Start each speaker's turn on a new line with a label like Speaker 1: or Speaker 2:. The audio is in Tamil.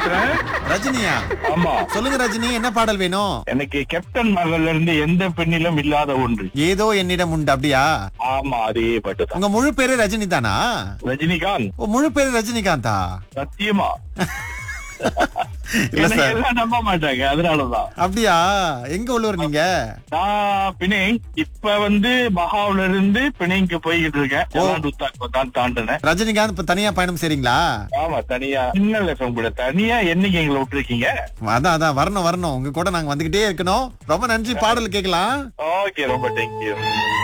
Speaker 1: பேசுறேன்
Speaker 2: ரஜினியா
Speaker 1: ஆமா
Speaker 2: சொல்லுங்க ரஜினி என்ன பாடல் வேணும்
Speaker 1: எனக்கு கேப்டன் மகள்ல இருந்து எந்த பெண்ணிலும் இல்லாத ஒன்று
Speaker 2: ஏதோ என்னிடம் உண்டு அப்படியா
Speaker 1: ஆமா அதே பாட்டு தான்
Speaker 2: உங்க முழு பேரு ரஜினி தானா
Speaker 1: ரஜினிகாந்த்
Speaker 2: ஓ முழு பேரு ரஜினிகாந்தா
Speaker 1: சத்தியமா
Speaker 2: இல்ல
Speaker 1: என்னை
Speaker 2: சார்
Speaker 1: எல்லாம் நம்ப மாட்டாங்க அதனாலதான்
Speaker 2: அப்படியா எங்க உள்ளூர் நீங்க
Speaker 1: நான் பிணை இப்ப வந்து மகாவுல இருந்து பிணைக்கு போய்கிட்டு இருக்கேன் ஜலாண்டுத்தாக்கு தான் தாண்டினேன்
Speaker 2: ரஜினிகாந்த் இப்ப தனியா பயணம் செய்றீங்களா
Speaker 1: ஆமா தனியா சின்ன எஃப்எம் கூட தனியா என்னைக்கு எங்களை விட்டுருக்கீங்க
Speaker 2: அதான் அதான் வரணும் வரணும் உங்க கூட நாங்க வந்துகிட்டே இருக்கணும் ரொம்ப நன்றி பாடல் கேட்கலாம்
Speaker 1: ஓகே ரொம்ப தேங்க்யூ